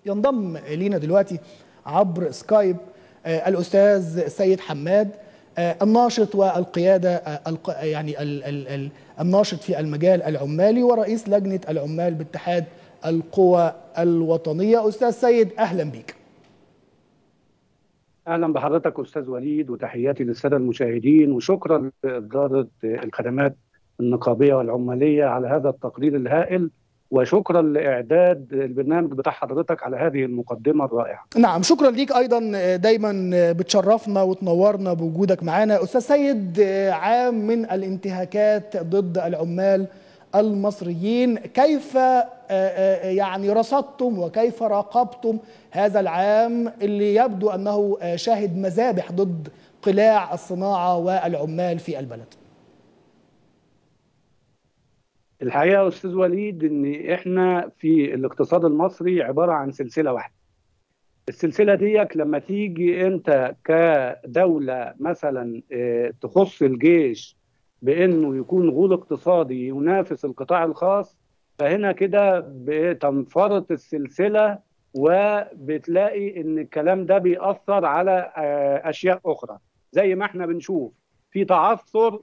ينضم لينا دلوقتي عبر سكايب الاستاذ سيد حماد الناشط والقياده يعني الناشط في المجال العمالي ورئيس لجنه العمال باتحاد القوى الوطنيه استاذ سيد اهلا بك اهلا بحضرتك استاذ وليد وتحياتي للساده المشاهدين وشكرا لاداره الخدمات النقابيه والعماليه على هذا التقرير الهائل وشكرا لاعداد البرنامج بتاع حضرتك على هذه المقدمه الرائعه. نعم شكرا ليك ايضا دايما بتشرفنا وتنورنا بوجودك معنا استاذ سيد عام من الانتهاكات ضد العمال المصريين كيف يعني رصدتم وكيف راقبتم هذا العام اللي يبدو انه شاهد مذابح ضد قلاع الصناعه والعمال في البلد الحقيقه استاذ وليد ان احنا في الاقتصاد المصري عباره عن سلسله واحده السلسله ديك لما تيجي انت كدوله مثلا تخص الجيش بانه يكون غول اقتصادي ينافس القطاع الخاص فهنا كده بتنفرط السلسله وبتلاقي ان الكلام ده بيأثر على اشياء اخرى زي ما احنا بنشوف في تعثر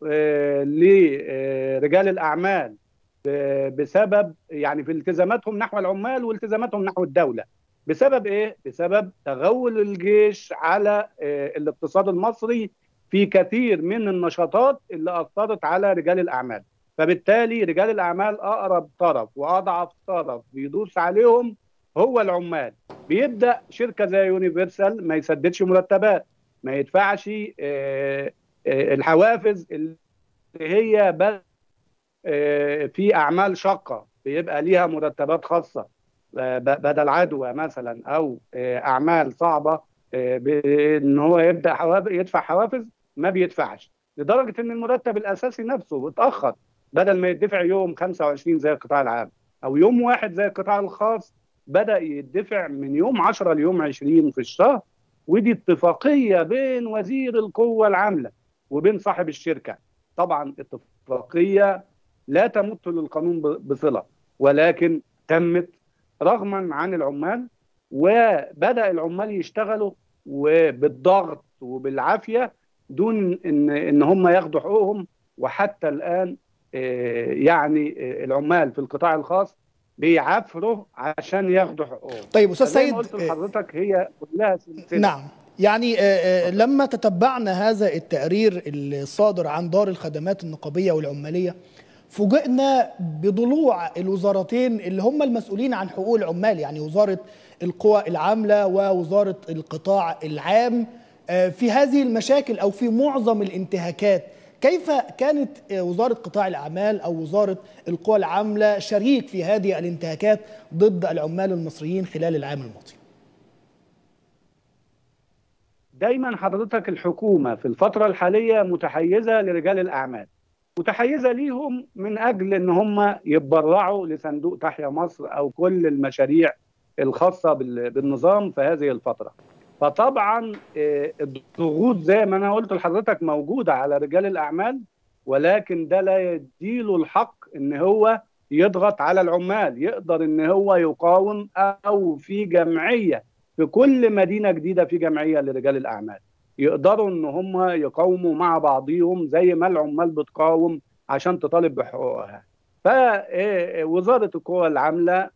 لرجال الاعمال بسبب يعني في التزاماتهم نحو العمال والتزاماتهم نحو الدوله بسبب ايه بسبب تغول الجيش على الاقتصاد المصري في كثير من النشاطات اللي اثرت على رجال الاعمال فبالتالي رجال الاعمال اقرب طرف واضعف طرف بيدوس عليهم هو العمال بيبدا شركه زي يونيفرسال ما يسددش مرتبات ما يدفعش الحوافز اللي هي بس في اعمال شاقه بيبقى ليها مرتبات خاصه بدل عدوى مثلا او اعمال صعبه بان هو يبدا حوافز يدفع حوافز ما بيدفعش لدرجه ان المرتب الاساسي نفسه اتاخر بدل ما يدفع يوم 25 زي القطاع العام او يوم واحد زي القطاع الخاص بدا يدفع من يوم 10 ليوم 20 في الشهر ودي اتفاقيه بين وزير القوه العامله وبين صاحب الشركه طبعا اتفاقيه لا تمت للقانون بصله ولكن تمت رغما عن العمال وبدا العمال يشتغلوا وبالضغط وبالعافيه دون ان ان هم ياخدوا حقوقهم وحتى الان يعني العمال في القطاع الخاص بيعافروا عشان ياخدوا حقوقهم طيب استاذ سيد قلت لحضرتك هي كلها سلسله نعم يعني لما تتبعنا هذا التقرير الصادر عن دار الخدمات النقابيه والعماليه فوجئنا بضلوع الوزارتين اللي هم المسؤولين عن حقوق العمال يعني وزاره القوى العامله ووزاره القطاع العام في هذه المشاكل او في معظم الانتهاكات كيف كانت وزاره قطاع الاعمال او وزاره القوى العامله شريك في هذه الانتهاكات ضد العمال المصريين خلال العام الماضي؟ دايما حضرتك الحكومه في الفتره الحاليه متحيزه لرجال الاعمال متحيزه ليهم من اجل ان هم يتبرعوا لصندوق تحيا مصر او كل المشاريع الخاصه بالنظام في هذه الفتره فطبعا الضغوط زي ما انا قلت لحضرتك موجوده على رجال الاعمال ولكن ده لا يديله الحق ان هو يضغط على العمال يقدر ان هو يقاوم او في جمعيه في كل مدينه جديده في جمعيه لرجال الاعمال يقدروا ان هم يقاوموا مع بعضهم زي ما العمال بتقاوم عشان تطالب بحقوقها فوزاره القوى العامله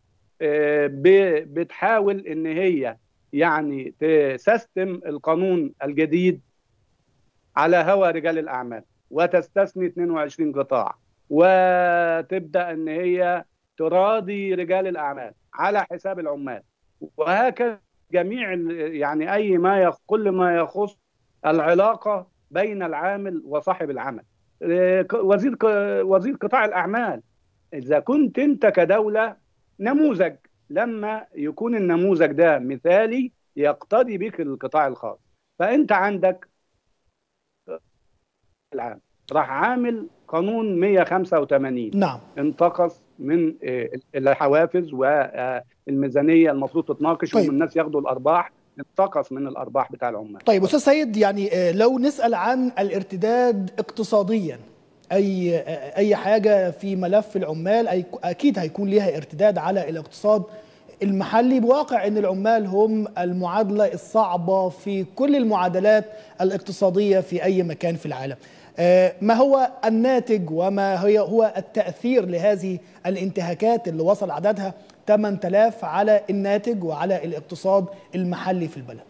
بتحاول ان هي يعني تسيستم القانون الجديد على هوى رجال الاعمال وتستثني 22 قطاع وتبدا ان هي تراضي رجال الاعمال على حساب العمال وهكذا جميع يعني اي ما يخ كل ما يخص العلاقه بين العامل وصاحب العمل وزير وزير قطاع الاعمال اذا كنت انت كدوله نموذج لما يكون النموذج ده مثالي يقتدي بك القطاع الخاص فانت عندك العام راح عامل قانون 185 نعم انتقص من الحوافز والميزانيه المفروض تتناقش طيب. والناس ياخدوا الارباح انتقص من الارباح بتاع العمال طيب استاذ سيد يعني لو نسال عن الارتداد اقتصاديا اي اي حاجه في ملف العمال أي اكيد هيكون ليها ارتداد على الاقتصاد المحلي بواقع ان العمال هم المعادله الصعبه في كل المعادلات الاقتصاديه في اي مكان في العالم. ما هو الناتج وما هي هو التاثير لهذه الانتهاكات اللي وصل عددها 8000 على الناتج وعلى الاقتصاد المحلي في البلد؟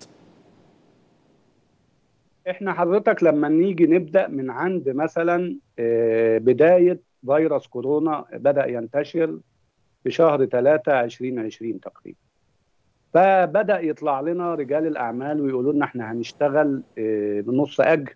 احنا حضرتك لما نيجي نبدا من عند مثلا بدايه فيروس كورونا بدا ينتشر في شهر 3 2020 تقريبا فبدا يطلع لنا رجال الاعمال ويقولوا لنا احنا هنشتغل بنص اجر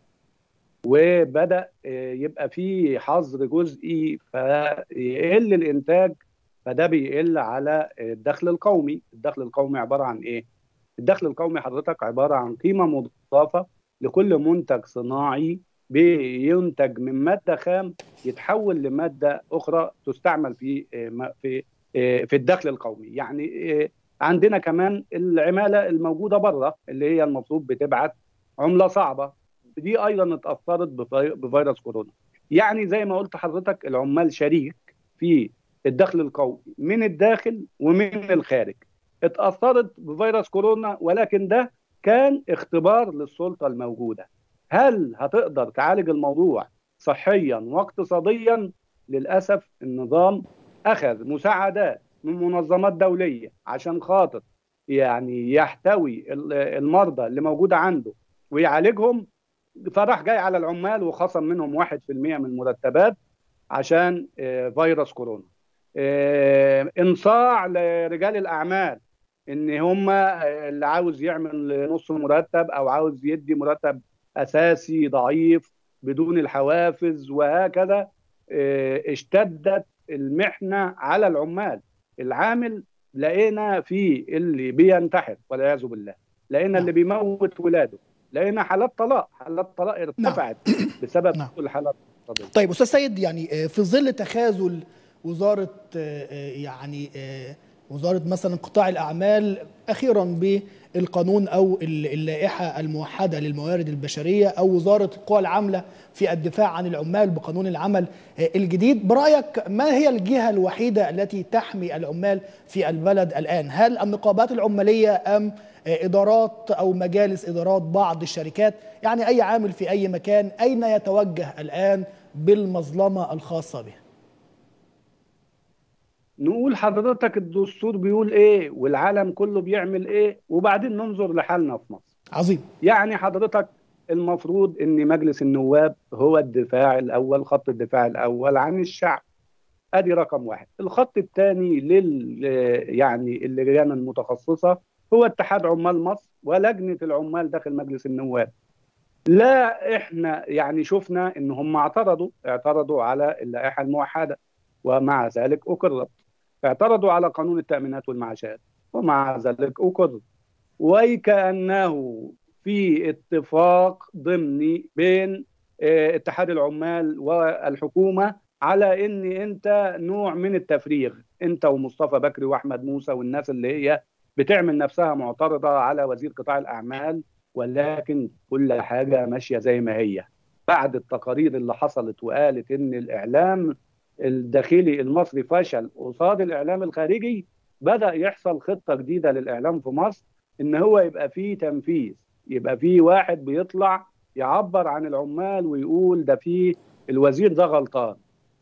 وبدا يبقى في حظر جزئي فيقل الانتاج فده بيقل على الدخل القومي الدخل القومي عباره عن ايه الدخل القومي حضرتك عباره عن قيمه مضافه لكل منتج صناعي بينتج من ماده خام يتحول لماده اخرى تستعمل في في في الدخل القومي يعني عندنا كمان العماله الموجوده بره اللي هي المفروض بتبعت عمله صعبه دي ايضا اتاثرت بفيروس كورونا يعني زي ما قلت حضرتك العمال شريك في الدخل القومي من الداخل ومن الخارج اتاثرت بفيروس كورونا ولكن ده كان اختبار للسلطه الموجوده هل هتقدر تعالج الموضوع صحيا واقتصاديا للاسف النظام اخذ مساعدات من منظمات دوليه عشان خاطر يعني يحتوي المرضى اللي موجوده عنده ويعالجهم فراح جاي على العمال وخصم منهم 1% من المرتبات عشان فيروس كورونا انصاع لرجال الاعمال ان هم اللي عاوز يعمل نص مرتب او عاوز يدي مرتب اساسي ضعيف بدون الحوافز وهكذا اشتدت المحنه على العمال العامل لقينا في اللي بينتحر والعياذ بالله لقينا اللي بيموت ولاده لقينا حالات طلاق حالات طلاق ارتفعت بسبب نعم. الحالات الطبيعية. طيب استاذ سيد يعني في ظل تخاذل وزاره يعني وزاره مثلا قطاع الاعمال اخيرا بالقانون او اللائحه الموحده للموارد البشريه او وزاره القوى العامله في الدفاع عن العمال بقانون العمل الجديد برايك ما هي الجهه الوحيده التي تحمي العمال في البلد الان هل النقابات العماليه ام ادارات او مجالس ادارات بعض الشركات يعني اي عامل في اي مكان اين يتوجه الان بالمظلمه الخاصه به نقول حضرتك الدستور بيقول ايه والعالم كله بيعمل ايه وبعدين ننظر لحالنا في مصر عظيم يعني حضرتك المفروض ان مجلس النواب هو الدفاع الاول خط الدفاع الاول عن الشعب ادي رقم واحد الخط الثاني لل يعني اللجان المتخصصه هو اتحاد عمال مصر ولجنه العمال داخل مجلس النواب لا احنا يعني شفنا ان هم اعترضوا اعترضوا على اللائحه الموحده ومع ذلك اقرت اعترضوا على قانون التامينات والمعاشات ومع ذلك اقر وكانه في اتفاق ضمني بين اتحاد العمال والحكومه على ان انت نوع من التفريغ انت ومصطفى بكري واحمد موسى والناس اللي هي بتعمل نفسها معترضه على وزير قطاع الاعمال ولكن كل حاجه ماشيه زي ما هي بعد التقارير اللي حصلت وقالت ان الاعلام الداخلي المصري فشل قصاد الاعلام الخارجي بدا يحصل خطه جديده للاعلام في مصر ان هو يبقى فيه تنفيذ يبقى فيه واحد بيطلع يعبر عن العمال ويقول ده فيه الوزير ده غلطان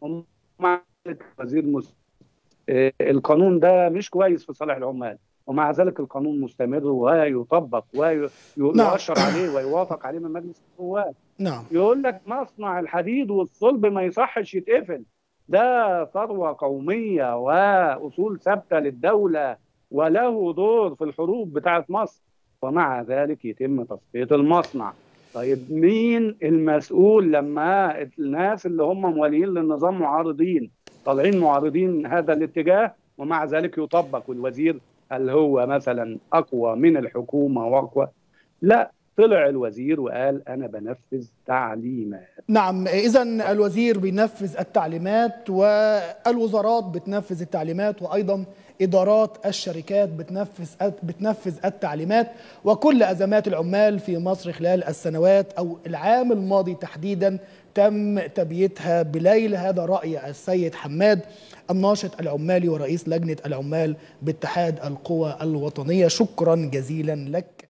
وزير مس... القانون ده مش كويس في صالح العمال ومع ذلك القانون مستمر ويطبق ويؤشر نعم. عليه ويوافق عليه من مجلس النواب نعم يقول لك مصنع الحديد والصلب ما يصحش يتقفل ده ثروه قوميه واصول ثابته للدوله وله دور في الحروب بتاعه مصر ومع ذلك يتم تصفيه المصنع طيب مين المسؤول لما الناس اللي هم موالين للنظام معارضين طالعين معارضين هذا الاتجاه ومع ذلك يطبق والوزير هل هو مثلا اقوى من الحكومه واقوى لا طلع الوزير وقال انا بنفذ تعليمات نعم اذا الوزير بينفذ التعليمات والوزارات بتنفذ التعليمات وايضا ادارات الشركات بتنفذ بتنفذ التعليمات وكل ازمات العمال في مصر خلال السنوات او العام الماضي تحديدا تم تبييتها بليل هذا راي السيد حماد الناشط العمالي ورئيس لجنة العمال باتحاد القوى الوطنية شكرا جزيلا لك